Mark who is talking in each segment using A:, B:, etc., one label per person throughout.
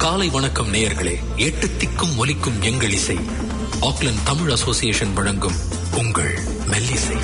A: காலை வணக்கம் நேயர்களே எட்டு திக்கும் ஒலிக்கும் எங்கள் இசை ஆக்லண்ட் தமிழ் அசோசியேஷன் வழங்கும் உங்கள் மெல்லிசை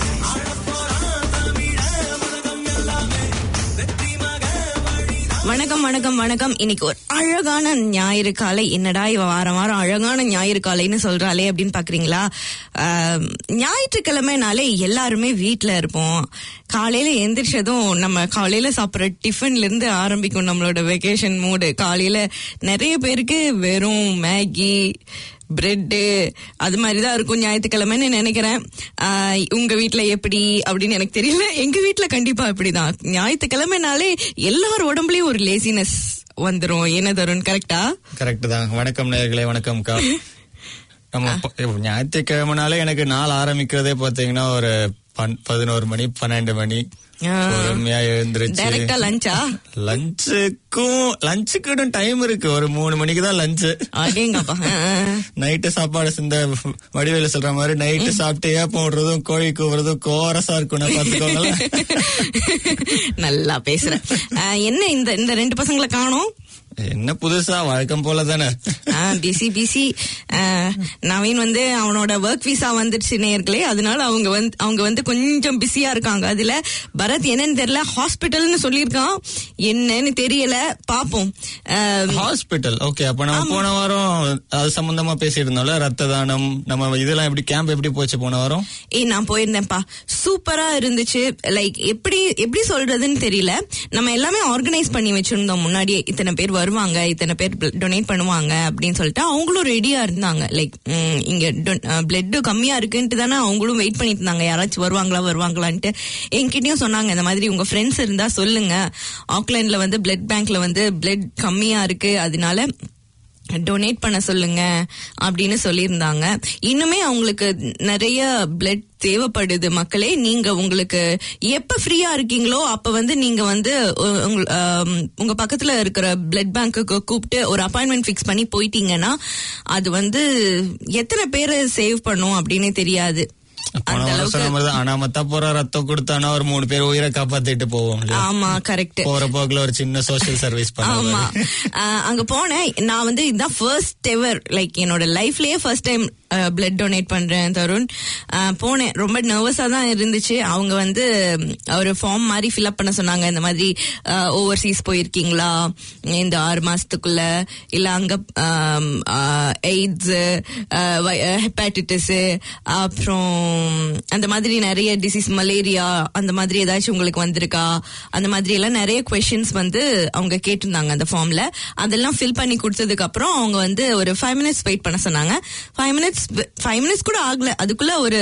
B: வணக்கம் வணக்கம் வணக்கம் இன்னைக்கு ஒரு அழகான ஞாயிறு காலை என்னடா இவ வாரம் வாரம் அழகான ஞாயிறு காலைன்னு சொல்றாளே அப்படின்னு பாக்குறீங்களா ஆம், ஞாயிற்றுக்கிழமைனாலே எல்லாருமே வீட்ல இருப்போம் காலையில எந்திரிச்சதும் நம்ம காலையில சாப்பிடுற டிஃபன்ல இருந்து ஆரம்பிக்கும் நம்மளோட வெக்கேஷன் மூடு காலையில நிறைய பேருக்கு வெறும் மேகி பிரெட்டு அது மாதிரிதான் இருக்கும் ஞாயிற்றுக்கிழமைன்னு நினைக்கிறேன் ஆஹ் உங்க வீட்ல எப்படி அப்படின்னு எனக்கு தெரியல எங்க வீட்ல கண்டிப்பா அப்படிதான் ஞாயிற்றுக்கிழமைனாலே எல்லார் உடம்புலயும் ஒரு லேசினஸ் வந்துரும் என்ன தரும் கரெக்டா
C: கரெக்ட் தான் வணக்கம் நேயர்களே வணக்கம்க்கா நம்ம ப- இப்ப ஞாயிற்றுக்கிழமைனாலே எனக்கு நாள் ஆரம்பிக்கிறதே பாத்தீங்கன்னா ஒரு பன்- பதினோரு மணி பன்னெண்டு மணி
B: ஆ.
C: பொறுமையா எழுந்திருச்சு
B: டைரக்டா லஞ்சா
C: லஞ்சுக்கும் லஞ்சுக்கு டைம் இருக்கு ஒரு மூணு மணிக்கு தான் லஞ்சு
B: அடேங்கப்பா ஆஹ்.
C: நைட்டு சாப்பாடு இந்த வடிவேல சொல்ற மாதிரி நைட்டு சாப்பிட்டு ஏப்பம் விடுறதும் கோழி கூவுறதும் கோரஸா இருக்கும் நான் பாத்துக்கோங்களேன்
B: நல்லா பேசுறேன் ஆஹ் என்ன இந்த இந்த ரெண்டு பசங்களை காணோம்
C: என்ன புதுசா வழக்கம் போல தானே
B: பிசி பிசி நவீன் வந்து அவனோட ஒர்க் விசா வந்துடுச்சு நேர்களே அதனால அவங்க வந்து அவங்க வந்து கொஞ்சம் பிஸியா இருக்காங்க அதுல பரத் என்னன்னு தெரியல ஹாஸ்பிட்டல்னு சொல்லியிருக்கான் என்னன்னு தெரியல பாப்போம் ஆஹ்
C: ஹாஸ்பிட்டல் ஓகே அப்ப நம்ம போன வாரம் அது சம்பந்தமா பேசிட்டு இருந்தோம்ல ரத்த தானம் நம்ம இதெல்லாம் எப்படி கேம்ப் எப்படி போச்சு போன வாரம்
B: ஏய் நான் போயிருந்தேன்ப்பா சூப்பரா இருந்துச்சு லைக் எப்படி எப்படி சொல்றதுன்னு தெரியல நம்ம எல்லாமே ஆர்கனைஸ் பண்ணி வச்சிருந்தோம் முன்னாடியே இத்தனை பேர் வருவாங்க இத்தனை பேர் டொனேட் பண்ணுவாங்க அப்படின்னு சொல்லிட்டு அவங்களும் ரெடியா இருந்தாங்க லைக் இங்க பிளட் கம்மியா இருக்குன்ட்டு தானே அவங்களும் வெயிட் பண்ணிட்டு இருந்தாங்க யாராச்சும் வருவாங்களா வருவாங்களான்ட்டு என்கிட்டயும் சொன்னாங்க இந்த மாதிரி உங்க ஃப்ரெண்ட்ஸ் இருந்தா சொல்லுங்க ஆக்லாண்ட்ல வந்து பிளட் பேங்க்ல வந்து பிளட் கம்மியா இருக்கு அதனால டொனேட் பண்ண சொல்லுங்க அப்படின்னு சொல்லியிருந்தாங்க இன்னுமே அவங்களுக்கு நிறைய பிளட் தேவைப்படுது மக்களே நீங்க உங்களுக்கு எப்ப ஃப்ரீயா இருக்கீங்களோ அப்ப வந்து நீங்க வந்து உ- உங்க- ஆம், உங்க பக்கத்துல இருக்கிற பிளட் பேங்க்குக்கு கூப்பிட்டு ஒரு அப்பாயின்மெண்ட் ஃபிக்ஸ் பண்ணி போயிட்டீங்கன்னா அது வந்து எத்தனை பேரை சேவ் பண்ணும் அப்படின்னு தெரியாது
C: போன
B: அந்த
C: வாரம் சொன்ன
B: அளவுக்கு
C: மாதிரி தான் அனாமத்தா போற ரத்தம் கொடுத்தானா ஒரு மூணு பேர் உயிரை காப்பாத்திட்டு போவோம் இல்லையா?
B: ஆமா கரெக்ட்
C: போற போக்குல ஒரு சின்ன சோஷியல் சர்வீஸ்
B: ஆமா
C: பண்ண
B: ஆஹ் அங்க போனேன் நான் வந்து இதுதான் ஃபர்ஸ்ட் எவர் லைக் என்னோட லைஃப்லயே ஃபர்ஸ்ட் டைம் பிளட் டொனேட் பண்றேன் தருண் ஆஹ் போனேன் ரொம்ப நர்வஸா தான் இருந்துச்சு அவங்க வந்து ம், ஒரு ஃபார்ம் மாதிரி ஃபில்அப் பண்ண சொன்னாங்க இந்த மாதிரி ஓவர்சீஸ் போயிருக்கீங்களா இந்த ஆறு மாசத்துக்குள்ள இல்ல அங்க எய்ட்ஸ் ஹெப்பாட்டிட்டிஸ் அப்புறம் அந்த மாதிரி நிறைய டிசீஸ் மலேரியா அந்த மாதிரி ஏதாச்சும் உங்களுக்கு வந்திருக்கா அந்த மாதிரி எல்லாம் நிறைய கொஸ்டின்ஸ் வந்து அவங்க கேட்டிருந்தாங்க அந்த ஃபார்ம்ல அதெல்லாம் ஃபில் பண்ணி கொடுத்ததுக்கு அப்புறம் அவங்க வந்து ஒரு ஃபைவ் மினிட்ஸ் வெயிட் பண்ண சொன்னாங்க ஃபைவ் மினிட்ஸ் ஃபைவ் மினிட்ஸ் கூட ஆகல அதுக்குள்ள ஒரு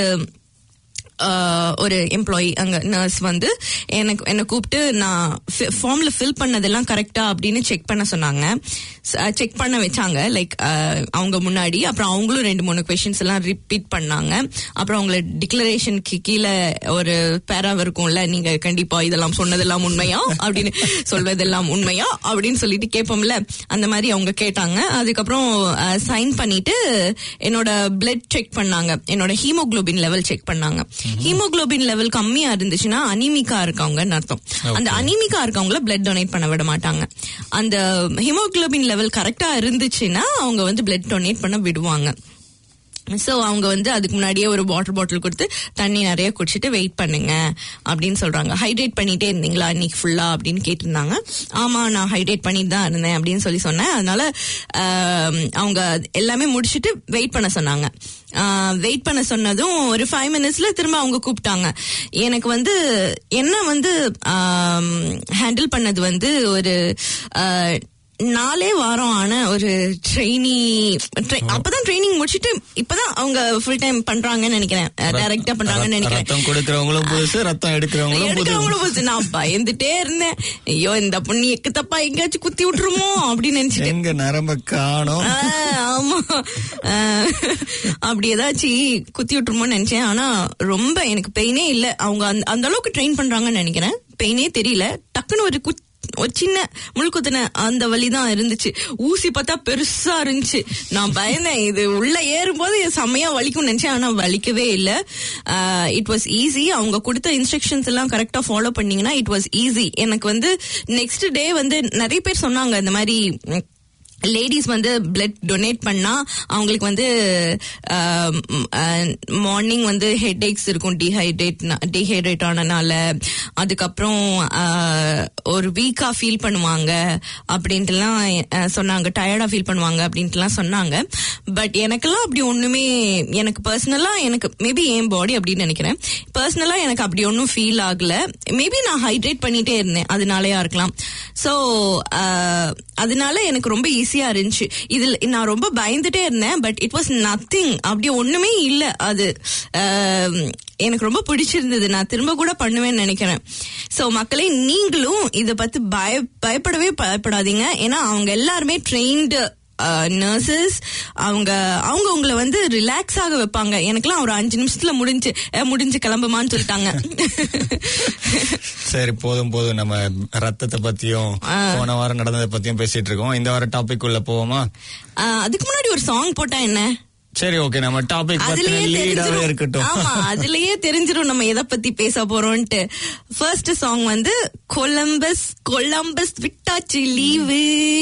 B: ஆஹ், ஒரு எம்ப்ளாயி அங்க நர்ஸ் வந்து எனக்கு என்னை கூப்பிட்டு நான் ஃபார்ம்ல ஃபில் பண்ணதெல்லாம் கரெக்டா அப்படின்னு செக் பண்ண சொன்னாங்க செக் பண்ண வச்சாங்க லைக் அவங்க முன்னாடி அப்புறம் அவங்களும் ரெண்டு மூணு கொஸ்டின்ஸ் எல்லாம் ரிப்பீட் பண்ணாங்க அப்புறம் அவங்கள டிக்ளரேஷனுக்கு கீழே ஒரு பேரா இருக்கும்ல நீங்க கண்டிப்பா இதெல்லாம் சொன்னதெல்லாம் உண்மையா அப்படின்னு சொல்வதெல்லாம் உண்மையா அப்படின்னு சொல்லிட்டு கேட்போம்ல அந்த மாதிரி அவங்க கேட்டாங்க அதுக்கப்புறம் சைன் பண்ணிட்டு என்னோட பிளட் செக் பண்ணாங்க என்னோட ஹீமோகுளோபின் லெவல் செக் பண்ணாங்க ஹீமோகுளோபின் லெவல் கம்மியா இருந்துச்சுன்னா அனிமிக்கா இருக்கவங்கன்னு அர்த்தம் அந்த அனிமிக்கா இருக்கவங்கள பிளட் டொனேட் பண்ண விட மாட்டாங்க அந்த ஹீமோகுளோபின் லெவல் கரெக்டா இருந்துச்சுன்னா அவங்க வந்து பிளட் டொனேட் பண்ண விடுவாங்க சோ அவங்க வந்து அதுக்கு முன்னாடியே ஒரு வாட்டர் பாட்டில் கொடுத்து தண்ணி நிறைய குடிச்சிட்டு வெயிட் பண்ணுங்க அப்படின்னு சொல்றாங்க ஹைட்ரேட் பண்ணிட்டே இருந்தீங்களா இன்னைக்கு ஃபுல்லா அப்படின்னு கேட்டிருந்தாங்க ஆமா நான் ஹைட்ரேட் பண்ணிட்டு தான் இருந்தேன் அப்படின்னு சொல்லி சொன்னேன் அதனால ஆம், அவங்க எல்லாமே முடிச்சிட்டு வெயிட் பண்ண சொன்னாங்க வெயிட் பண்ண சொன்னதும் ஒரு ஃபைவ் மினிட்ஸ்ல திரும்ப அவங்க கூப்பிட்டாங்க எனக்கு வந்து என்ன வந்து ஹேண்டில் பண்ணது வந்து ஒரு ஆ, நாலே வாரம் ஆன ஒரு ட்ரெயினி அப்பதான் ட்ரைனிங் முடிச்சிட்டு இப்பதான் அவங்க ஃபுல் டைம் பண்றாங்கன்னு நினைக்கிறேன் டைரக்டா பண்றாங்கன்னு நினைக்கிறேன்
C: ரத்தம் கொடுக்கறவங்களும் புதுசு ரத்தம் எடுக்கிறவங்களும் புதுசு
B: எடுக்கிறவங்களும் புதுசு. நான் பயந்துட்டே இருந்தேன் ஐயோ இந்த பொண்ணு எக்கு தப்பா எங்கேயாச்சும் குத்தி விட்டுருமோ அப்படின்னு நினைச்சிட்டு
C: எங்க நரம்ப காணோம்
B: ஆ, ஆமா ஆ, அப்படி ஏதாச்சும் குத்தி விட்டுருமோன்னு நினைச்சேன் ஆனா ரொம்ப எனக்கு பெயினே இல்ல அவங்க அந்த- அந்த அளவுக்கு ட்ரெயின் பண்றாங்கன்னு நினைக்கிறேன் பெயினே தெரியல டக்குன்னு ஒரு குத் ஒரு சின்ன முள் குத்துன அந்த வலி தான் இருந்துச்சு ஊசி பார்த்தா பெருசா இருந்துச்சு நான் பயந்தேன் இது உள்ள ஏறும்போது செம்மையா வலிக்கும்னு நினைச்சேன் ஆனா வலிக்கவே இல்ல இட் வாஸ் ஈஸி அவங்க கொடுத்த இன்ஸ்ட்ரக்ஷன்ஸ் எல்லாம் கரெக்டா ஃபாலோ பண்ணீங்கன்னா இட் வாஸ் ஈஸி எனக்கு வந்து நெக்ஸ்ட் டே வந்து நிறைய பேர் சொன்னாங்க இந்த மாதிரி ம், லேடிஸ் வந்து பிளட் டொனேட் பண்ணா அவங்களுக்கு வந்து மார்னிங் வந்து ஹெட் ஏக்ஸ் இருக்கும் டிஹைட்ரேட் டிஹைட்ரேட் ஆனனால அதுக்கப்புறம் ஆஹ், ஒரு வீக்கா ஃபீல் பண்ணுவாங்க அப்படின்ட்டுலாம் அஹ், சொன்னாங்க டயர்டா ஃபீல் பண்ணுவாங்க அப்படின்ட்டுலாம் சொன்னாங்க பட் எனக்கெல்லாம் அப்படி ஒண்ணுமே எனக்கு பர்சனலா எனக்கு மேபி என் பாடி அப்படின்னு நினைக்கிறேன் பர்சனலா எனக்கு அப்படி ஒன்றும் ஃபீல் ஆகல மேபி நான் ஹைட்ரேட் பண்ணிட்டே இருந்தேன் அதனாலயா இருக்கலாம் ஸோ அதனால எனக்கு ரொம்ப ஈஸியா இருந்துச்சு இதுல நான் ரொம்ப பயந்துட்டே இருந்தேன் பட் இட் வாஸ் நத்திங் அப்படி ஒண்ணுமே இல்ல அது ஆஹ், எனக்கு ரொம்ப பிடிச்சிருந்தது நான் திரும்ப கூட பண்ணுவேன்னு நினைக்கிறேன் சோ மக்களே நீங்களும் இத பத்தி பய பயப்படவே பயப்படாதீங்க ஏன்னா அவங்க எல்லாருமே ட்ரெயின்டு நர்சஸ் அவங்க அவங்க உங்களை வந்து ரிலாக்ஸ் ஆக வைப்பாங்க எனக்கெல்லாம் ஒரு அஞ்சு நிமிஷத்துல முடிஞ்சு அஹ், முடிஞ்சு கிளம்புமான்னு சொல்லிட்டாங்க
C: சரி போதும் போதும் நம்ம ரத்தத்தை பத்தியும் போன வாரம் நடந்ததை பத்தியும் பேசிட்டு இருக்கோம் இந்த வாரம் டாபிக் உள்ள போவோமா
B: ஆஹ், அதுக்கு முன்னாடி ஒரு சாங் போட்டா என்ன
C: சரி ஓகே நம்ம டாபிக் பத்தின
B: அதுலயே
C: லீடாவே
B: தெரிஞ்சிரும்
C: இருக்கட்டும்
B: ஆமா அதுலயே தெரிஞ்சிரும் நம்ம எதை பத்தி பேச போறோம்ட்டு ஃபர்ஸ்ட் சாங் வந்து கொலம்பஸ் கொலம்பஸ் விட்டாச்சு லீவு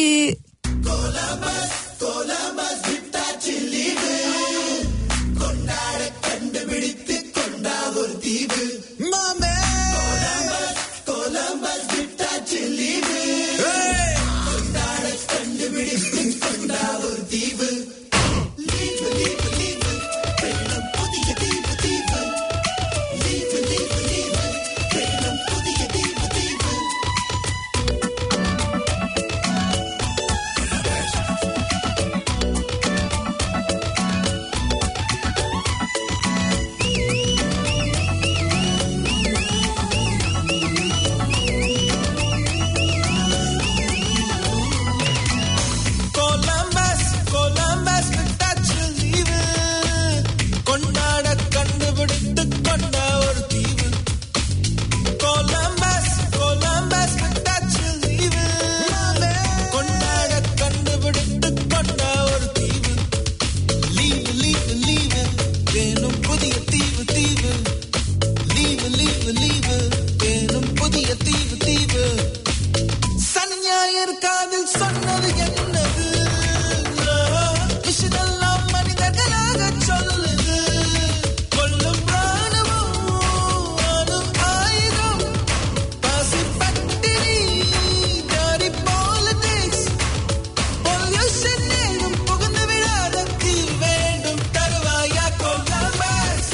D: கொலம்பஸ் கொலம்பஸ் விட்டாச்சு லீவு கொண்டாட கண்டுபிடித்து கொண்ட ஒரு தீவு கொலம்பஸ் கொலம்பஸ் விட்டாச்சு லீவு கொண்டாட கண்டுபிடித்து கொண்ட ஒரு தீவு லீவு லீவு லீவு வேணும் புதிய தீவு தீவு லீவு லீவு லீவு வேணும் புதிய தீவு தீவு சனி ஞாயிறு காதில் சொன்னது என்னது விஷயமெல்லாம் மனிதர்களாக சொல்லுது கொல்லும் பிராணமும் அணும் ஆயுதம் பசி பட்டினி ஜாரி பாலிடிக்ஸ் பொல்யூஷன் ஏதும் புகுந்து விடாத தீ வேண்டும் தருவாயா கொல்லாமஸ்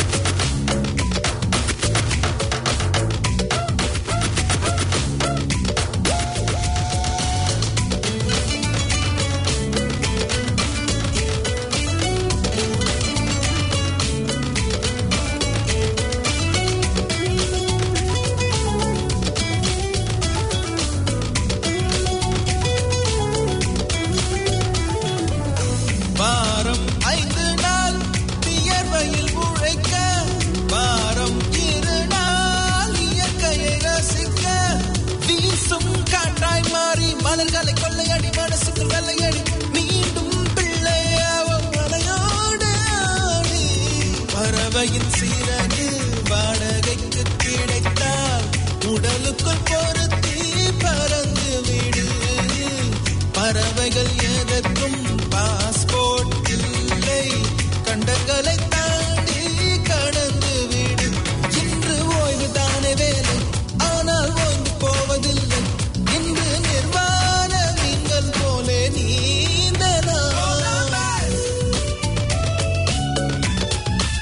D: வாரம் ஐந்து நாள் வியர்வையில் உழைக்க வாரம் இரு நாள் இயற்கையை ரசிக்க வீசும் காற்றாய் மாறி மலர்களை கொள்ளையடி மனசுக்கு வெள்ளையடி மீண்டும் பிள்ளையாவும் மலையோடு ஆடி பறவையின் சீரகு வாடகைக்கு கிடைத்தால் உடலுக்குள் பொருத்தி பறந்து விடு பறவைகள் எதற்கும் பாஸ்போர்ட் இல்லை கண்டங்களை தாண்டி கடந்து விடு இன்று ஓய்வு தானே வேலை ஆனால் ஓய்ந்து போவதில்லை இன்று நிர்வாண நீங்கள் போலே நீந்தலாம்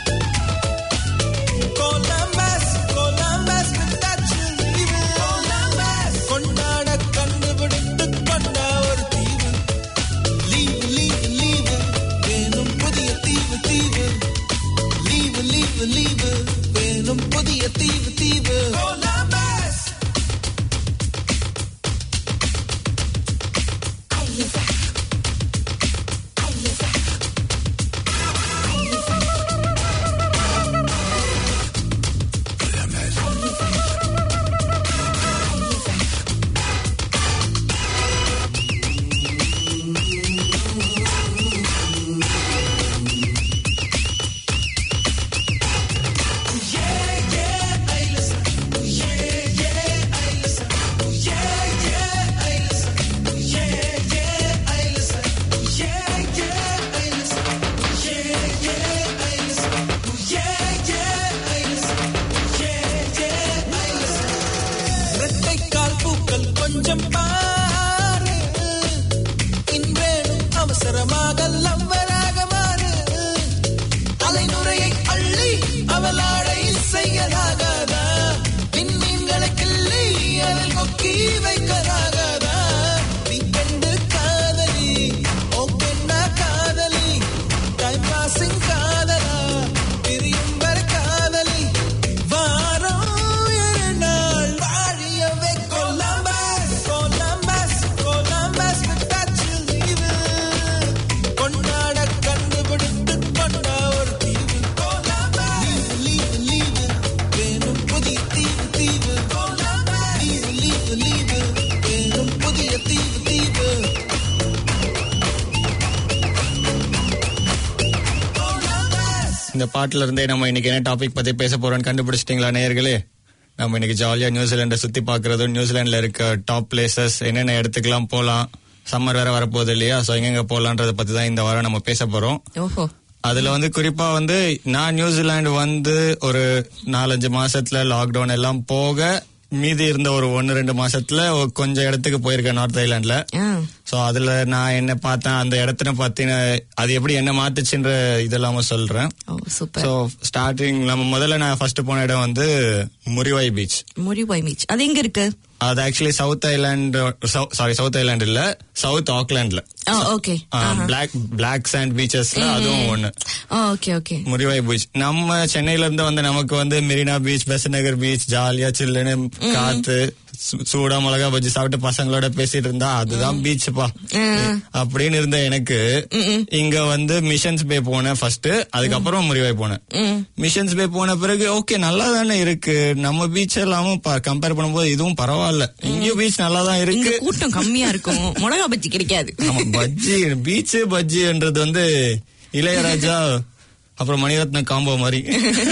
D: கொலம்பஸ் கொலம்பஸ் விட்டாச்சு லீவு கொஞ்சம் பாரு இன்றேனும் அவசரமாக லவ்வராக மாறு அலைநுரையை அள்ளி அவளாடை செய்யலாகாதா விண்மீன்களை கிள்ளி அதில் கொக்கி வைக்கலாகாதா நீ கண்டு காதலி ஓ பெண்ணா காதலி டைம் பாசிங் காதலா பிரியும் வரை காதலி வாரம் இரு நாள் வாழியவே கொல்லாம்பஸ் கொல்லாம்பஸ் கொல்லாம்பஸ் விட்டாச்சு லீவு கொண்டாட கண்டுபிடித்து கொண்டா ஒரு தீவு கொல்லாம்பஸ் லீவு லீவு வேணும் புதிய தீவு தீவு கொல்லாம்பஸ் லீவு லீவு லீவு வேணும் புதிய தீவு தீவு கொல்லாம்பஸ்
C: இந்த பாட்டுல இருந்தே நம்ம இன்னைக்கு என்ன டாபிக் பத்தி பேச போறோம்னு கண்டுபிடிச்சிட்டீங்களா நேயர்களே நம்ம இன்னைக்கு ஜாலியா நியூசிலாண்டை சுத்தி பாக்குறதும் நியூசிலாந்துல இருக்க டாப் பிளேசஸ் என்னென்ன இடத்துக்குலாம் போலாம் சம்மர் வேற வரப்போகுது இல்லையா சோ எங்கெங்க போலான்றத பத்தி தான் இந்த வாரம் நம்ம பேச போறோம்
B: ஓஹோ
C: அதுல வந்து குறிப்பா வந்து நான் நியூசிலாந்து வந்து ஒரு நாலஞ்சு மாசத்துல லாக்டவுன் எல்லாம் போக மீதி இருந்த ஒரு ஒன்னு ரெண்டு மாசத்துல ஒரு கொஞ்சம் இடத்துக்கு போயிருக்கேன் நார்த் ஐலாண்ட்ல
B: ஆ
C: சோ அதுல நான் என்ன பார்த்தேன் அந்த இடத்துல பாத்தீங்கன்னா அது எப்படி என்ன மாத்துச்சுன்ற இதெல்லாம சொல்றேன்
B: ஓ சூப்பர்
C: சோ ஸ்டார்டிங் நம்ம முதல்ல நான் ஃபர்ஸ்ட் போன இடம் வந்து முரிவாய் பீச்
B: முரிபாய் பீச் அது எங்க இருக்கு
C: அது actually south island sorry south island இல்ல சவுத் ஆக்லாண்ட்ல
B: oh okay
C: black black sand பீச்சஸ்ல அதுவும் ஒண்ணு
B: ஓகே ஓகே
C: முரிவாய் பீச் நம்ம சென்னையில இருந்து வந்து நமக்கு வந்து மெரினா பீச் பெசநகர் பீச் ஜாலியா சில்லுன்னு காத்து சூ- சூடா மிளகா பஜ்ஜி சாப்பிட்டு பசங்களோட பேசிட்டு இருந்தா அதுதான் பீச்ப்பா அப்படின்னு இருந்த எனக்கு இங்க வந்து மிஷன்ஸ் பே போனேன் ஃபர்ஸ்ட் அதுக்கப்புறம் முறிவாய் போனேன் மிஷன்ஸ் பே போன பிறகு ஓகே நல்லா தானே இருக்கு நம்ம பீச் எல்லாமும் கம்பேர் பண்ணும்போது இதுவும் பரவாயில்ல இங்கேயும் பீச் நல்லா தான்
B: இங்க
C: இருக்கு
B: கூட்டம் கம்மியா இருக்கும் மிளகா பஜ்ஜி கிடைக்காது
C: ஆமா பஜ்ஜி பீச் பஜ்ஜின்றது வந்து இளையராஜா அப்புறம் மணிரத்ன காம்போ மாதிரி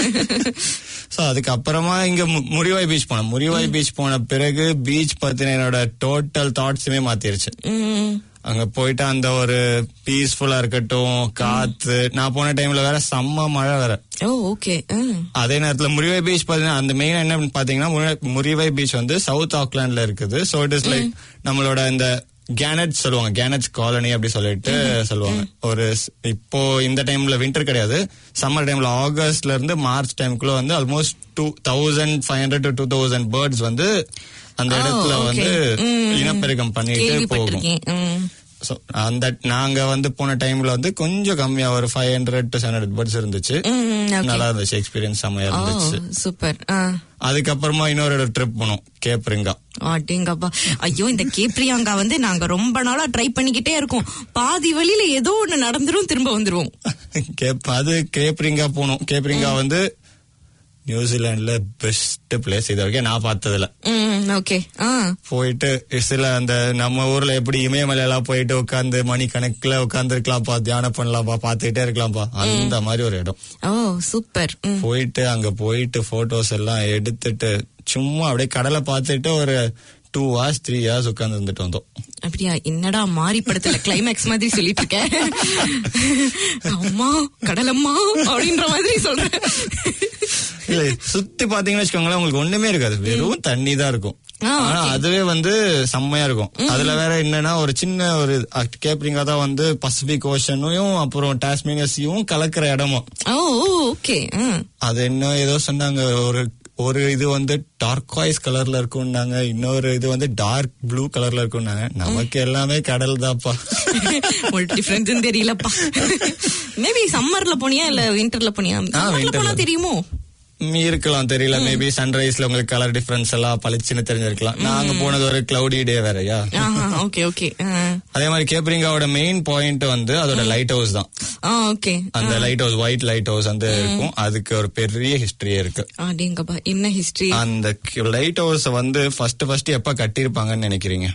C: சோ அதுக்கப்புறமா இங்க மு- முரிவாய் பீச் போனேன் முரிவாய் பீச் போன பிறகு பீச் பத்தின என்னோட டோட்டல் தாட்ஸுமே மாத்திருச்சு
B: ம்.
C: அங்க போயிட்டு அந்த ஒரு பீஸ்ஃபுல்லா இருக்கட்டும் காத்து நான் போன டைம்ல வேற செம்ம மழை வேற
B: ஓ ஓகே
C: அதே நேரத்துல முரிவாய் பீச் பாத்தீங்கன்னா அந்த மெயின் என்ன பாத்தீங்கன்னா முரி- முரிவாய் பீச் வந்து சவுத் ஆக்லாண்ட்ல இருக்குது சோ இட் இஸ் லைக் நம்மளோட இந்த கேனட் சொல்லுவாங்க கேனட்ஸ் காலனி அப்படி சொல்லிட்டு சொல்லுவாங்க ஒரு ஸ்- இப்போ இந்த டைம்ல வின்டர் கிடையாது சம்மர் டைம்ல ஆகஸ்ட்ல இருந்து மார்ச் டைம்குள்ள வந்து almost two thousand five hundred to two thousand birds வந்து அந்த
B: Oh,
C: இடத்துல
B: okay.
C: வந்து
B: ம்.
C: இனப்பெருக்கம் பண்ணிட்டு போகும்
B: கேள்விப்பட்டிருக்கேன் ம்.
C: So, அந்த நாங்க வந்து போன டைம்ல வந்து கொஞ்சம் கம்மியா ஒரு five hundred to seven hundred birds இருந்துச்சு
B: ம், okay.
C: நல்லா இருந்துச்சு எக்ஸ்பீரியன்ஸ் செம்மையா
B: ஓ
C: இருந்துச்சு
B: சூப்பர் ஆ
C: அதுக்கப்புறமா இன்னொரு ட்ரிப் போனோம் கேப்ரிங்கா
B: அடேங்கப்பா ஐயோ இந்த கேப்ரியாங்கா வந்து நாங்க ரொம்ப நாளா ட்ரை பண்ணிக்கிட்டே இருக்கோம் பாதி வழியில ஏதோ ஒண்ணு நடந்துரும் திரும்ப வந்துருவோம்
C: கேப் அது கேப்ரிங்கா போனோம் கேப்ரிங்கா வந்து நியூசிலாந்துல பெஸ்ட் பிளேஸ் இது வரைக்கும் நான் பார்த்ததுல
B: ம் ஓகே ஆ
C: போயிட்டு சில அந்த நம்ம ஊர்ல எப்படி இமயமலை எல்லாம் போயிட்டு உட்காந்து மணி கணக்குல உட்கார்ந்து இருக்கலாம்ப்பா தியானம் பண்ணலாம்ப்பா பார்த்துக்கிட்டே இருக்கலாம்ப்பா அந்த மாதிரி ஒரு இடம்
B: ஓ சூப்பர் ம்
C: போயிட்டு அங்க போயிட்டு போட்டோஸ் எல்லாம் எடுத்துட்டு சும்மா அப்படியே கடலை பார்த்துட்டு ஒரு டூ ஹவர்ஸ் த்ரீ ஹவர்ஸ் உட்கார்ந்து இருந்துட்டு வந்தோம்
B: அப்படியா என்னடா மாறி படத்துல கிளைமேக்ஸ் மாதிரி சொல்லிட்டு இருக்க அம்மா கடலம்மா அப்படின்ற மாதிரி சொல்றேன்
C: இல்ல சுத்தி பாத்தீங்கன்னு வச்சுக்கோங்களேன் உங்களுக்கு ஒண்ணுமே இருக்காது வெறும் தண்ணி தான் இருக்கும்
B: ஆ,
C: ஆனா அதுவே வந்து செம்மையா இருக்கும் அதுல வேற என்னன்னா ஒரு சின்ன ஒரு கேப்ரிங்கா தான் வந்து பசிபிக் ஓஷனையும் அப்புறம் டாஸ்மேனியஸையும் கலக்கிற இடமும்
B: ஓ ஓகே
C: அது என்ன ஏதோ சொன்னாங்க ஒரு ஒரு இது வந்து டார்க்வாய்ஸ் கலர்ல இருக்கும்னாங்க இன்னொரு இது வந்து டார்க் ப்ளூ கலர்ல இருக்கும்னாங்க நமக்கு எல்லாமே கடல் தான்ப்பா
B: ஒரு டிஃபரன்ஸ் தெரியலப்பா மேபி சம்மர்ல போனியா இல்ல விண்டர்ல போனியா சம்மர்ல
C: winter
B: போனா
C: ல.
B: தெரியுமோ
C: ம், இருக்கலாம் தெரியல மேபி சன்ரைஸ்ல உங்களுக்கு கலர் டிஃபரன்ஸ் எல்லாம் பளிச்சுன்னு தெரிஞ்சிருக்கலாம் நாங்க போனது ஒரு கிளவுடி டே வேறயா
B: ஓகே ஓகே
C: அதே மாதிரி கேப்ரிங்காவோட மெயின் பாயிண்ட் வந்து அதோட லைட் ஹவுஸ் தான்
B: ஓகே
C: அந்த lighthouse white lighthouse வந்து இருக்கும் அதுக்கு ஒரு பெரிய ஹிஸ்டரியே இருக்கு
B: அப்படிங்கப்பா என்ன ஹிஸ்டரி
C: அந்த லைட் ஹவுஸ் வந்து ஃபர்ஸ்ட் ஃபர்ஸ்ட் எப்ப கட்டியிருப்பாங்கன்னு நினைக்கிறீங்க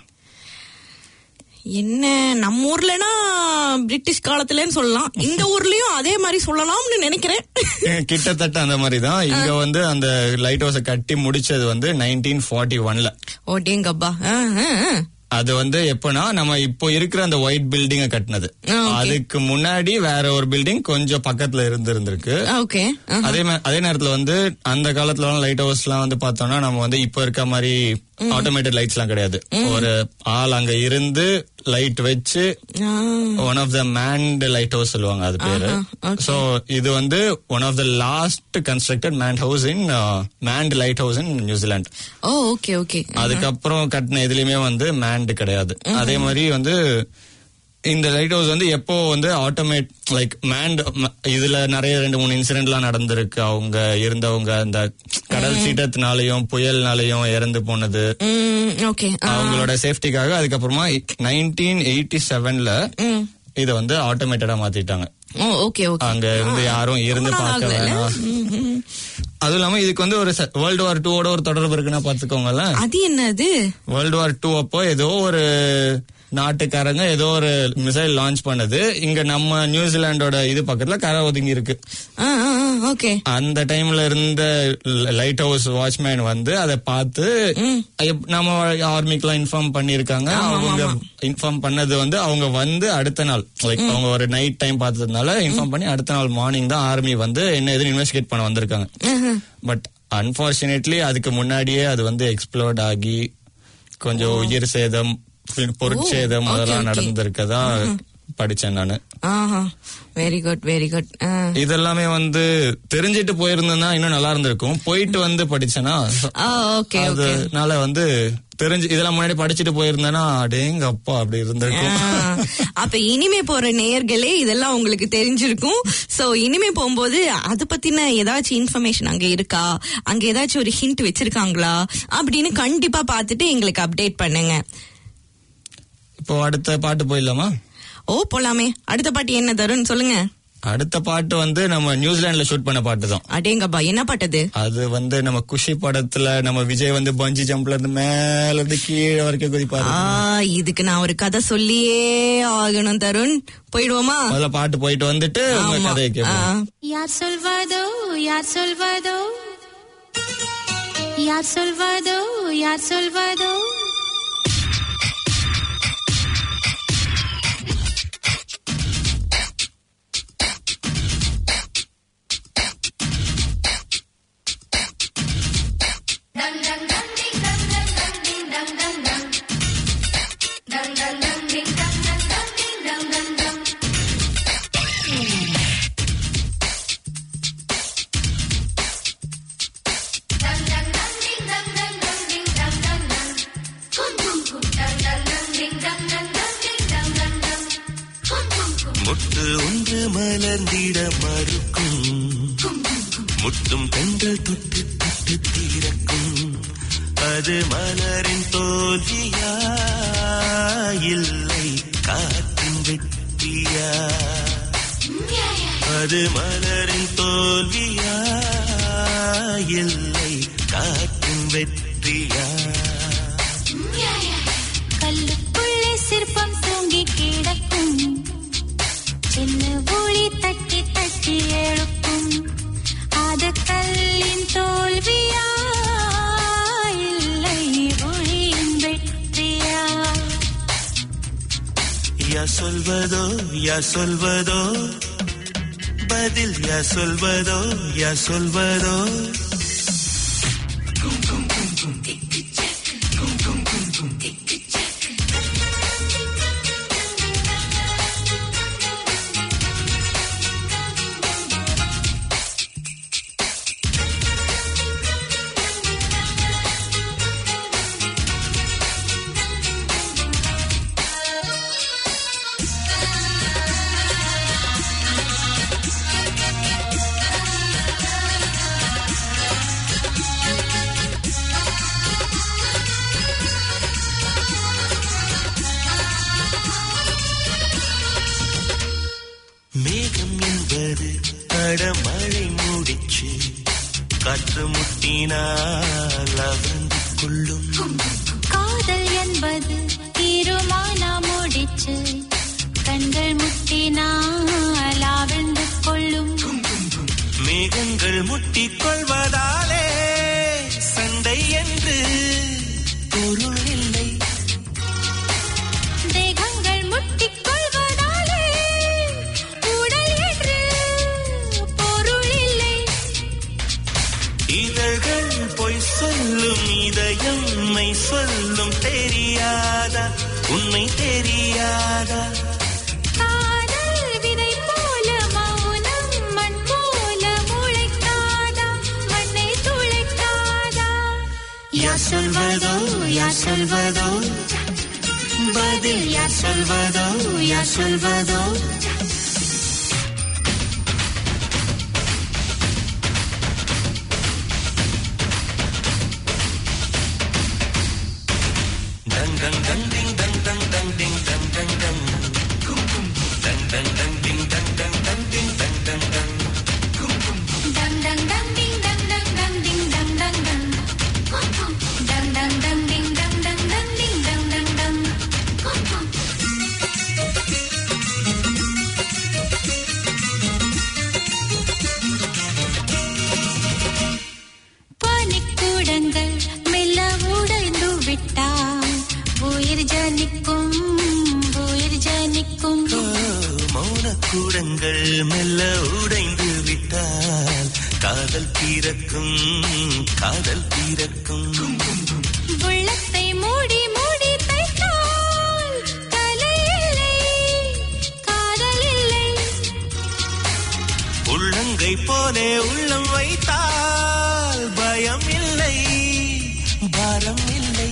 B: என்ன நம்ம ஊர்லனா பிரிட்டிஷ் காலத்துலன்னு சொல்லலாம் இந்த ஊர்லயும் அதே மாதிரி சொல்லலாம்னு நினைக்கிறேன்
C: கிட்டத்தட்ட அந்த மாதிரி தான் இங்க வந்து அந்த லைட் ஹவுஸ கட்டி முடிச்சது வந்து நைன்டீன் ஃபார்ட்டி ஒன்ல
B: ஓடேங்கப்பா
C: அது வந்து எப்பனா நம்ம இப்போ இருக்கிற அந்த ஒயிட் பில்டிங்க கட்டினது
B: ஆ, okay.
C: அதுக்கு முன்னாடி வேற ஒரு பில்டிங் கொஞ்சம் பக்கத்துல இருந்து இருந்திருக்கு
B: ஓகே
C: அதே மா- அதே நேரத்துல வந்து அந்த காலத்துல லைட் ஹவுஸ் எல்லாம் வந்து பார்த்தோம்னா நம்ம வந்து இப்ப இருக்க மாதிரி ஆட்டோமேட்டட் லைட்ஸ் எல்லாம் கிடையாது ஒரு ஆள் அங்க இருந்து லைட் வச்சு one of the manned lighthouse சொல்லுவாங்க அது பேரு சோ இது வந்து one of the last constructed manned house in manned lighthouse in New Zealand
B: oh okay okay
C: அதுக்கப்புறம் கட்டின எதுலயுமே வந்து மேண்ட் கிடையாது அதே மாதிரி வந்து இந்த லைட் ஹவுஸ் வந்து எப்போ வந்து ஆட்டோமேட் லைக் மேண்ட் இதுல நிறைய ரெண்டு மூணு இன்சிடென்ட்லாம் நடந்திருக்கு அவங்க இருந்தவங்க அந்த கடல் சீற்றத்தினாலையும் புயல்னாலையும் இறந்து போனது
B: ஓகே
C: அவங்களோட சேஃப்டிக்காக அதுக்கப்புறமா நைன்டீன் எயிட்டி செவன்ல இத வந்து ஆட்டோமேட்டடா மாத்திட்டாங்க
B: ஓ ஓகே ஓகே
C: அங்க இருந்து யாரும் இருந்து
B: ரொம்ப நாள்
C: பார்க்க
B: ஆகல.
C: வேணாம் அதுவும் இல்லாம இதுக்கு வந்து ஒரு வேர்ல்டு வார் டூவோட ஒரு தொடர்பு இருக்குன்னா பாத்துக்கோங்களேன்
B: அது என்னது
C: வேர்ல்டு வார் டூ அப்போ ஏதோ ஒரு நாட்டுக்காரங்க ஏதோ ஒரு மிசைல் லான்ச் பண்ணது இங்க நம்ம நியூசிலாண்டோட இது பக்கத்துல கரை ஒதுங்கி இருக்கு
B: ஓகே
C: அந்த டைம்ல இருந்த லைட் ஹவுஸ் வாட்ச்மேன் வந்து அதை பார்த்து எப்- நம்ம ஆர்மிக்கெல்லாம் இன்ஃபார்ம் பண்ணிருக்காங்க அவங்க இன்ஃபார்ம் பண்ணது வந்து அவங்க வந்து அடுத்த நாள் லைக் அவங்க ஒரு நைட் டைம் பார்த்ததுனால இன்ஃபார்ம் பண்ணி அடுத்த நாள் மார்னிங் தான் ஆர்மி வந்து என்ன எதுன்னு இன்வெஸ்டிகேட் பண்ண வந்திருக்காங்க பட் அன்பார்ச்சுனேட்லி அதுக்கு முன்னாடியே அது வந்து எக்ஸ்ப்ளோர்ட் ஆகி கொஞ்சம் உயிர் சேதம் பி- பொருட்சேதம்
B: okay,
C: அதெல்லாம்
B: okay.
C: நடந்திருக்கதா படிச்சேன் நானு
B: ஆஹா வெரி குட் வெரி குட்
C: இதெல்லாமே வந்து தெரிஞ்சிட்டு போயிருந்தேன்னா இன்னும் நல்லா இருந்திருக்கும் போயிட்டு வந்து படிச்சேனா
B: ஓகே ஓகே
C: அதனால வந்து தெரிஞ்சு இதெல்லாம் முன்னாடி படிச்சுட்டு போயிருந்தேன்னா அடேங்க அப்பா அப்படி இருந்திருக்கும்
B: அப்ப இனிமே போற நேயர்களே இதெல்லாம் உங்களுக்கு தெரிஞ்சிருக்கும் சோ இனிமே போகும்போது அது பத்தின ஏதாச்சும் இன்ஃபர்மேஷன் அங்க இருக்கா அங்க ஏதாச்சும் ஒரு ஹிண்ட் வச்சிருக்காங்களா அப்படின்னு கண்டிப்பா பார்த்துட்டு எங்களுக்கு அப்டேட் பண்ணுங்க
C: இப்போ அடுத்த பாட்டு போயிடலாமா
B: ஓ போலாமே அடுத்த பாட்டு என்ன தருண் சொல்லுங்க
C: அடுத்த பாட்டு வந்து நம்ம நியூசிலாந்துல ஷூட் பண்ண பாட்டு தான்
B: அடேங்கப்பா என்ன பாட்டது
C: அது வந்து நம்ம குஷி படத்துல நம்ம விஜய் வந்து பஞ்சி ஜம்ப்ல இருந்து மேல இருந்து கீழே வரைக்கும் குதிப்பாரு
B: ஆ இதுக்கு நான் ஒரு கதை சொல்லியே ஆகணும் தருண் போயிடுவோமா
C: முதல்ல பாட்டு போயிட்டு வந்துட்டு உங்க
B: ஆமா.
C: கதையை கேட்போம்
B: ஆ.
E: யார் சொல்வதோ யார் சொல்வதோ யார் சொல்வதோ யார் சொல்வதோ
D: முட்டு ஒன்று மலர்ந்திட மறுக்கும் முட்டும் பெண்கள் தொட்டு தொட்டு தீரக்கும் அது மலரின் தோல்வியா இல்லை காற்றின் வெற்றியா அது மலரின் தோல்வியா இல்லை காற்றின் வெற்றியா
E: கல்லுக்குள்ளே சிற்பம் தூங்கி கிடக்கும் சின்ன ஒளி தட்டி தட்டி எழுப்பும் அது கல்லின் தோல்வியா இல்லை ஒளியின் வெற்றியா
D: யா சொல்வதோ யா சொல்வதோ பதில் யா சொல்வதோ யா சொல்வதோ மேகம் என்பது அடமழை மூடிச்சு காற்று முட்டினால் அவிழ்ந்து கொள்ளும்
E: காதல் என்பது தீருமானா முடிச்சு கண்கள் முட்டினால் ஆழ்ந்து கொள்ளும்
D: மேகங்கள் முட்டிக் கொள்வதாலே சண்டை என்று பொருள் இல்லை
E: தேகங்கள் முட்டிக் கொள்வதாலே உடல் என்று பொருள் இல்லை
D: இதழ்கள் பொய் சொல்லும் இதயம் மெய் உண்மை தெரியாதா
E: காதல் விதை போல மௌனம் மண் போல முளைக்காதா மண்ணை துளைக்காதா
D: யார் சொல்வதோ யார் சொல்வதோ பதில் யார் சொல்வதோ யார் சொல்வதோ டங் டங் டங் டிங் டங் டங் டங் டிங் டங் டங் டங் டங் டங் டங் டிங் டங் டங் டங் டிங் டங் டங் டங்
E: டங் டங் டங் டிங் டங் டங் டங் டிங் டங் டங் டங் டங் டங் டங் டிங் டங் டங் டங் டிங் டங் டங் டங் பனிக்கூடங்கள் மெல்ல உடைந்து விட்டால் உயிர் ஜனிக்கும் உயிர் ஜனிக்கும்
D: மௌன கூடங்கள் மெல்ல உடைந்து விட்டால் காதல் தீரக்கும் காதல் தீரக்கும்
E: உள்ளத்தை மூடி மூடி தைத்தால் கலை இல்லை காதல் இல்லை
D: உள்ளங்கை போலே உள்ளம் வைத்தால் பயம் இல்லை பாரம் இல்லை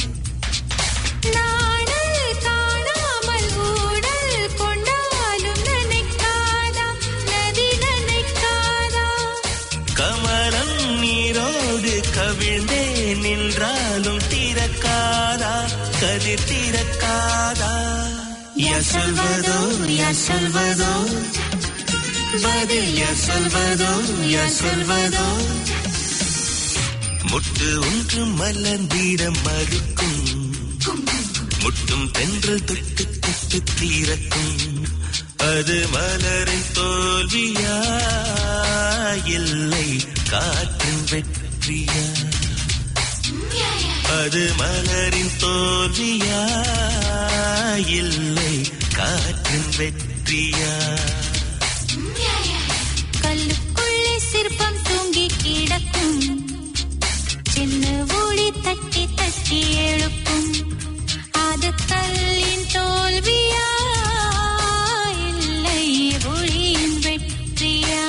E: நாடல் காணாமல் ஊடல் கொண்டாலும் நினைக்காதா நதி நினைக்காதா
D: கமலம் நீரோடு கவிழ்ந்தே நின்றாலும் தீரக்காதா கதிர் தீரக்காதா யார் சொல்வதோ யார் சொல்வதோ பதில் யார் சொல்வதோ யார் சொல்வதோ முட்டு ஒன்று மலர்ந்திட மறுக்கும் முட்டும் தென்றல் தொட்டு தொட்டு தீரக்கும் அது மலரின் தோல்வியா இல்லை காற்றின் வெற்றியா அது மலரின் தோல்வியா இல்லை காற்றின் வெற்றியா
E: கல்லுக்குள்ளே சிற்பம் தூங்கி கிடக்கும் சின்ன ஒளி தட்டி தட்டி எழுப்பும் அது கல்லின் தோல்வியா இல்லை ஒளியின் வெற்றியா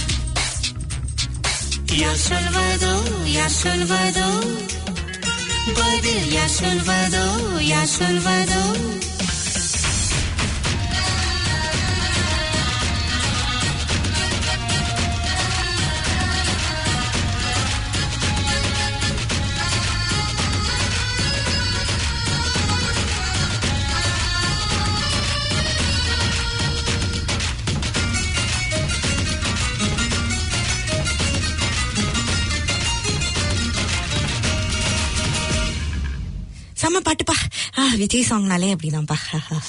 D: யார் சொல்வதோ யார் சொல்வதோ பதில் யார் சொல்வதோ யார் சொல்வதோ
B: செம்ம பாட்டுப்பா ஆ, விஜய் சாங்னாலே அப்படிதான்ப்பா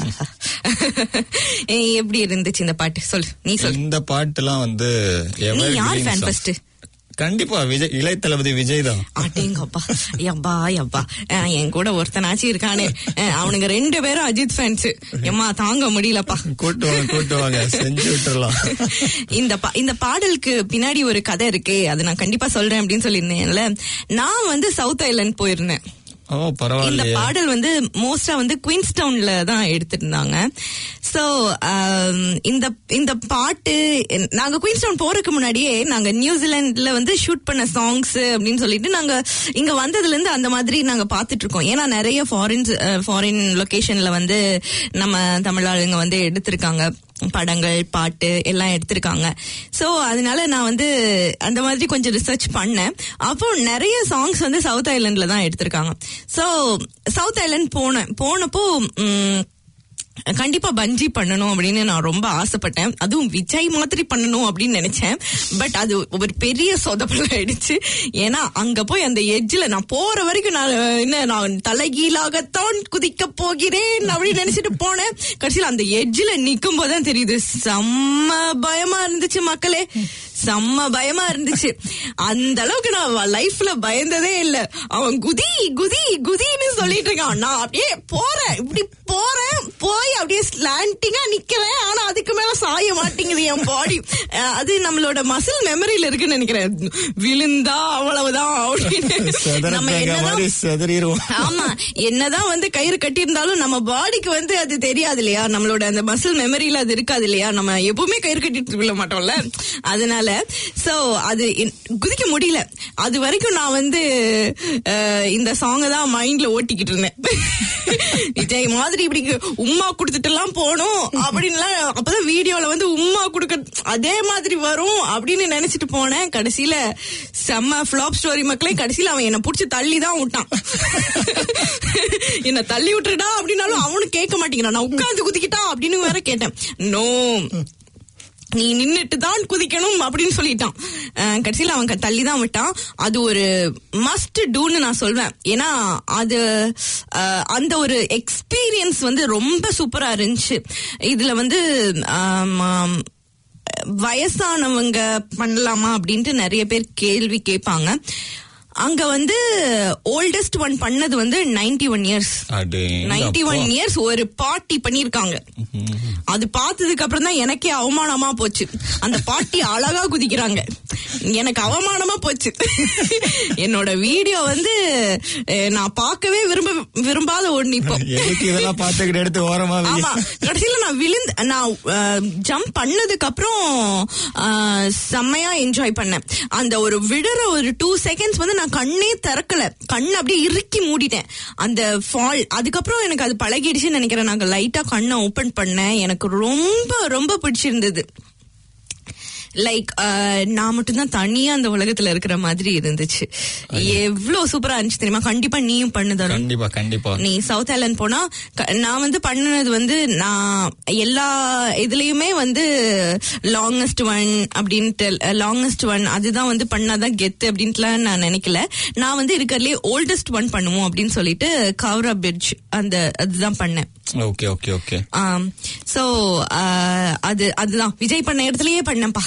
B: ஏய், எப்படி இருந்துச்சு இந்த பாட்டு சொல்லு நீ சொல்லு
C: இந்த பாட்டுலாம் வந்து
B: நீ
C: evergreen
B: யார் ஃபேன்
C: song.
B: ஃபர்ஸ்ட்
C: கண்டிப்பா விஜய் இளைய தளபதி விஜய் தான்
B: அடேங்கப்பா யப்பா யப்பா அஹ், என் கூட ஒருத்தனாச்சும் இருக்கானே அஹ், அவனுங்க ரெண்டு பேரும் அஜித் ஃபேன்ஸ் எம்மா தாங்க முடியலப்பா
C: கூட்டு வாங்க கூட்டு வாங்க செஞ்சு விட்டுறலாம்
B: இந்த பா- இந்த பாடலுக்கு பின்னாடி ஒரு கதை இருக்கு அது நான் கண்டிப்பா சொல்றேன் அப்படின்னு சொல்லியிருந்தேன்ல நான் வந்து சவுத் ஐலண்ட் போயிருந்தேன்
C: ஓ
B: இந்த
C: பரவாயில்லையே
B: பாடல் வந்து மோஸ்டா வந்து குயின்ஸ்டவுன்ல தான் எடுத்திருந்தாங்க சோ இந்த இந்த பாட்டு நாங்க குயின்ஸ்டவுன் போறதுக்கு முன்னாடியே நாங்க நியூசிலாந்துல வந்து ஷூட் பண்ண சாங்ஸ் அப்படின்னு சொல்லிட்டு நாங்க இங்க வந்ததுல இருந்து அந்த மாதிரி நாங்க பாத்துட்டு இருக்கோம் ஏன்னா நிறைய ஃபாரின் ஃபாரின் லொகேஷன்ல வந்து நம்ம தமிழ் ஆளுங்க வந்து எடுத்திருக்காங்க படங்கள் பாட்டு எல்லாம் எடுத்திருக்காங்க சோ அதனால நான் வந்து அந்த மாதிரி கொஞ்சம் ரிசர்ச் பண்ணேன் அப்போ நிறைய சாங்ஸ் வந்து சவுத் ஐலண்ட்ல தான் எடுத்திருக்காங்க சோ சவுத் ஐலண்ட் போனேன் போனப்போ ம், கண்டிப்பா பஞ்சி பண்ணணும் அப்படின்னு நான் ரொம்ப ஆசைப்பட்டேன் அதுவும் விஜய் மாதிரி பண்ணணும் அப்படின்னு நினைச்சேன் பட் அது ஒரு பெரிய சொதப்பல் ஆயிடுச்சு ஏன்னா அங்க போய் அந்த எட்ஜ்ல நான் போற வரைக்கும் நான் என்ன நான் தலைகீழாகத்தான் குதிக்க போகிறேன் அப்படின்னு நினைச்சிட்டு போனேன் கடைசியில அந்த எட்ஜ்ல நிக்கும் போதுதான் தெரியுது செம்ம பயமா இருந்துச்சு மக்களே செம்ம பயமா இருந்துச்சு அந்த அளவுக்கு நான் லைஃப்ல பயந்ததே இல்ல அவன் குதி குதி குதின்னு சொல்லிட்டு இருக்கான் நான் அப்படியே போறேன் இப்படி போறேன் போய் அப்படியே அப்படியே ஸ்லாண்டிங்கா நிக்கிறேன் ஆனா அதுக்கு மேல சாய மாட்டேங்குது என் பாடி அது நம்மளோட மசில் மெமரியில இருக்குன்னு நினைக்கிறேன் விழுந்தா அவ்வளவுதான் அப்படின்னு
C: செதற
B: நம்ம
C: தேங்காய்
B: என்னதான்
C: மாதிரி செதறிடுவோம்
B: ஆமா என்னதான் வந்து கயிறு கட்டியிருந்தாலும் நம்ம பாடிக்கு வந்து அது தெரியாது இல்லையா நம்மளோட அந்த மசில் மெமரியில அது இருக்காது இல்லையா நம்ம எப்பவுமே கயிறு கட்டிட்டு விட மாட்டோம்ல அதனால சோ அது என்- குதிக்க முடியல அது வரைக்கும் நான் வந்து அஹ், இந்த சாங்கை தான் மைண்ட்ல ஓட்டிக்கிட்டு இருந்தேன் விஜய் மாதிரி இப்படி உம்மா கொடுத்துட்டு எல்லாம் போகணும் அப்படின்லாம் அப்பதான் வீடியோல வந்து உம்மா கொடுக்க அதே மாதிரி வரும் அப்படின்னு நினைச்சிட்டு போனேன் கடைசியில செம்ம ஃபிளாப் ஸ்டோரி மக்களே கடைசியில அவன் என்ன புடிச்சு தள்ளி தான் விட்டான் என்ன தள்ளி விட்டுருடா அப்படின்னாலும் அவனும் கேட்க மாட்டேங்கிறான் நான் உட்கார்ந்து குதிக்கிட்டா அப்படின்னு வேற கேட்டேன் நோ நீ நின்னுட்டு தான் குதிக்கணும் அப்படின்னு சொல்லிட்டான் அஹ் கடைசியில அவன் க- தள்ளி தான் விட்டான் அது ஒரு மஸ்ட் டூன்னு நான் சொல்வேன் ஏன்னா அது அஹ், அந்த ஒரு எக்ஸ்பீரியன்ஸ் வந்து ரொம்ப சூப்பரா இருந்துச்சு இதுல வந்து ஆம், ஆம், வயசானவங்க பண்ணலாமா அப்படின்ட்டு நிறைய பேர் கேள்வி கேட்பாங்க அங்க வந்து ஓல்டஸ்ட் ஒன் பண்ணது வந்து 91 ஒன் இயர்ஸ்
C: அடேங்கப்பா.
B: 91 ஒன் இயர்ஸ் ஒரு பாட்டி பண்ணிருக்காங்க அது பார்த்ததுக்கு அப்புறம் தான் எனக்கே அவமானமா போச்சு அந்த பாட்டி அழகா குதிக்கிறாங்க எனக்கு அவமானமா போச்சு என்னோட வீடியோ வந்து அஹ், நான் பார்க்கவே விரும்ப விரும்பாத ஒண்ணு இப்போ
C: எதுக்கு இதெல்லாம் பாத்துக்கிட்டு எடுத்து ஓரமா வை.
B: ஆமா கடைசியில நான் விழுந்து நான் ஜம்ப் பண்ணதுக்கு அப்புறம் அஹ், செம்மையா என்ஜாய் பண்ணேன் அந்த ஒரு விடுற ஒரு டூ செகண்ட்ஸ் வந்து நான் கண்ணே திறக்கல கண் அப்படியே இறுக்கி மூடிட்டேன் அந்த ஃபால் அதுக்கப்புறம் எனக்கு அது பழகிடுச்சுன்னு நினைக்கிறேன் நாங்க லைட்டா கண்ணை ஓபன் பண்ணேன் எனக்கு ரொம்ப ரொம்ப பிடிச்சிருந்தது லைக் நான் மட்டும்தான் தனியா அந்த உலகத்துல இருக்கிற மாதிரி இருந்துச்சு எவ்வளவு சூப்பரா இருந்துச்சு தெரியுமா கண்டிப்பா நீயும் பண்ணுதரும்
C: கண்டிப்பா கண்டிப்பா
B: நீ சவுத் ஐலாண்ட் போனா க- நான் வந்து பண்ணுனது வந்து நான் எல்லா இதுலயுமே வந்து லாங்கஸ்ட் ஒன் அப்படின்ட்டு லாங்கஸ்ட் ஒன் அதுதான் வந்து பண்ணாதான் கெத்து அப்படின்ட்டுலாம் நான் நினைக்கல நான் வந்து இருக்கிறதுலே ஓல்டஸ்ட் ஒன் பண்ணுவோம் அப்படின்னு சொல்லிட்டு கவுரா பிரிட்ஜ் அந்த அதுதான் பண்ணேன்
C: ஓகே ஓகே ஓகே
B: சோ அது அதுதான் விஜய் பண்ண இடத்துலயே பண்ணேன்ப்பா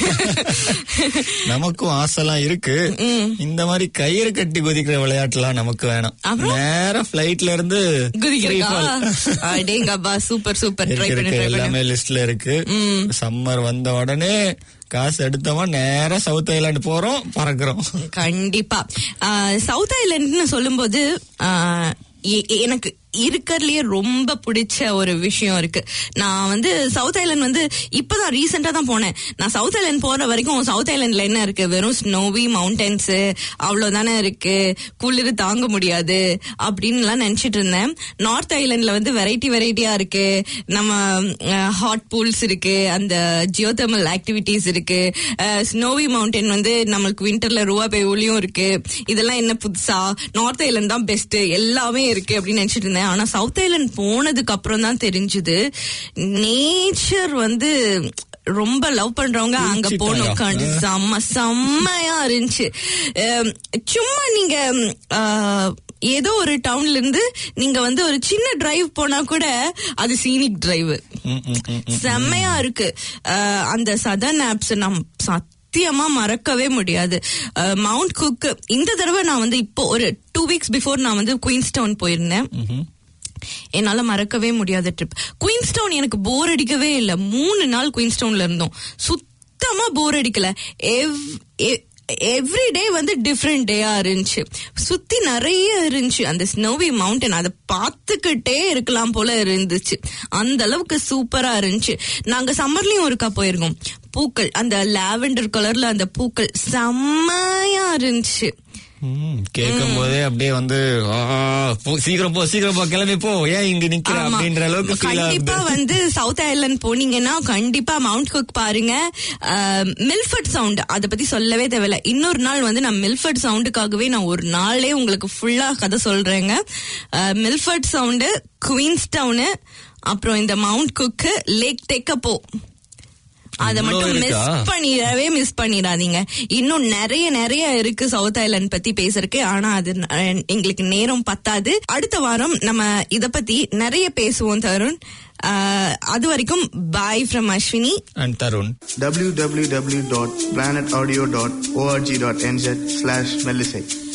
C: நமக்கும் ஆசைலாம் இருக்கு இந்த மாதிரி கயிறு கட்டி குதிக்கிற விளையாட்டுலாம் நமக்கு வேணாம்
B: அப்புறம்?
C: நேரா பிளைட்ல இருந்து free
B: குதிக்கிறா
C: fall.
B: அடேங்கப்பா சூப்பர் சூப்பர் ட்ரை
C: இருக்கு
B: பண்ணி
C: இருக்கு
B: ட்ரை பண்ணி
C: எல்லாமே லிஸ்ட்ல இருக்கு சம்மர் வந்த உடனே காசு எடுத்தோமா நேரா சவுத் ஐலாண்ட் போறோம் பறக்குறோம்
B: கண்டிப்பா ஆஹ் சவுத் ஐலண்ட்னு சொல்லும்போது ஆஹ் எ- எ- எனக்கு இருக்கறதுலயே ரொம்ப பிடிச்ச ஒரு விஷயம் இருக்கு நான் வந்து சவுத் ஐலண்ட் வந்து இப்பதான் ரீசெண்டா தான் போனேன் நான் சவுத் ஐலண்ட் போற வரைக்கும் சவுத் ஐலண்ட்ல என்ன இருக்கு வெறும் ஸ்னோவி மவுண்டன்ஸ் அவ்வளவுதானே இருக்கு குளிர் தாங்க முடியாது அப்படின்னு எல்லாம் நினைச்சிட்டு இருந்தேன் நார்த் ஐலண்ட்ல வந்து வெரைட்டி வெரைட்டியா இருக்கு நம்ம ஹாட் பூல்ஸ் இருக்கு அந்த ஜியோதர்மல் ஆக்டிவிட்டிஸ் இருக்கு ஸ்னோவி மவுண்டன் வந்து நம்மளுக்கு விண்டர்ல ரூபா பேவுலயும் இருக்கு இதெல்லாம் என்ன புதுசா நார்த் ஐலண்ட் தான் பெஸ்ட் எல்லாமே இருக்கு அப்படின்னு நினைச்சிட்டு இருந்தேன் ஆனா சவுத் ஐலண்ட் போனதுக்கு அப்புறம் தான் தெரிஞ்சது நேச்சர் வந்து ரொம்ப லவ் பண்றவங்க அங்க போகணும்
C: பிடிச்சிட்டாங்க.
B: கண்டி- செம்ம செம்மையா இருந்துச்சு அம், சும்மா நீங்க அஹ், ஏதோ ஒரு டவுன்ல இருந்து நீங்க வந்து ஒரு சின்ன டிரைவ் போனா கூட அது சீனிக் டிரைவ்
C: ம், ம், ம், ம்.
B: செம்மையா இருக்கு அஹ், அந்த சதன் ஆப்ஸ் நம் சத்தியமா மறக்கவே முடியாது மவுண்ட் குக் இந்த தடவை நான் வந்து இப்போ ஒரு டூ வீக்ஸ் பிஃபோர் நான் வந்து குயின்ஸ்டவுன் போயிருந்தேன்
C: ம்ஹும்.
B: என்னால மறக்கவே முடியாத ட்ரிப் குயின்ஸ்டவுன் எனக்கு போர் அடிக்கவே இல்ல மூணு நாள் குயின்ஸ்டவுன்ல இருந்தோம் சுத்தமா போர் அடிக்கல எவ்ரி டே வந்து டிஃப்ரெண்ட் டேயா இருந்துச்சு சுத்தி நிறைய இருந்துச்சு அந்த ஸ்னோவி மவுண்டன் அதை பார்த்துக்கிட்டே இருக்கலாம் போல இருந்துச்சு அந்த அளவுக்கு சூப்பரா இருந்துச்சு நாங்க சம்மர்லயும் ஒருக்கா போயிருக்கோம் பூக்கள் அந்த லாவெண்டர் கலர்ல அந்த பூக்கள் செம்மையா இருந்துச்சு
C: ம், கேட்கும் போதே அப்படியே வந்து ஆ, போ, சீக்கிரம் போ சீக்கிரம் போ கிளம்பி போ ஏன் இங்க நிக்கிற
B: ஆமா.
C: அப்படின்ற அளவுக்கு ஃபீல்
B: கண்டிப்பா
C: ஆகுது
B: வந்து சவுத் ஐலாண்ட் போனீங்கன்னா கண்டிப்பா மவுண்ட் குக் பாருங்க மில்ஃபர்ட் சவுண்ட் அத பத்தி சொல்லவே தேவையில்ல இன்னொரு நாள் வந்து நான் மில்ஃபர்ட் சவுண்டுக்காகவே நான் ஒரு நாளே உங்களுக்கு ஃபுல்லா கதை சொல்றேங்க மில்ஃபர்ட் சவுண்டு குவீன்ஸ்டவுனு அப்புறம் இந்த மவுண்ட் குக்கு லேக் டெக்கப்போ அத
C: இவ்ளோ
B: மட்டும் மிஸ்
C: இருக்கா?
B: பண்ணிடவே மிஸ் பண்ணிடாதீங்க இன்னும் நிறைய நிறைய இருக்கு சவுத் ஐலாண்ட் பத்தி பேசுறதுக்கு ஆனா அது ந- எங்களுக்கு நேரம் பத்தாது அடுத்த வாரம் நம்ம இத பத்தி நிறைய பேசுவோம் தருண் ஆஹ், அது வரைக்கும் bye from Ashwini
C: and Tarun
F: www.planetaudio.org.nz slash Melisate.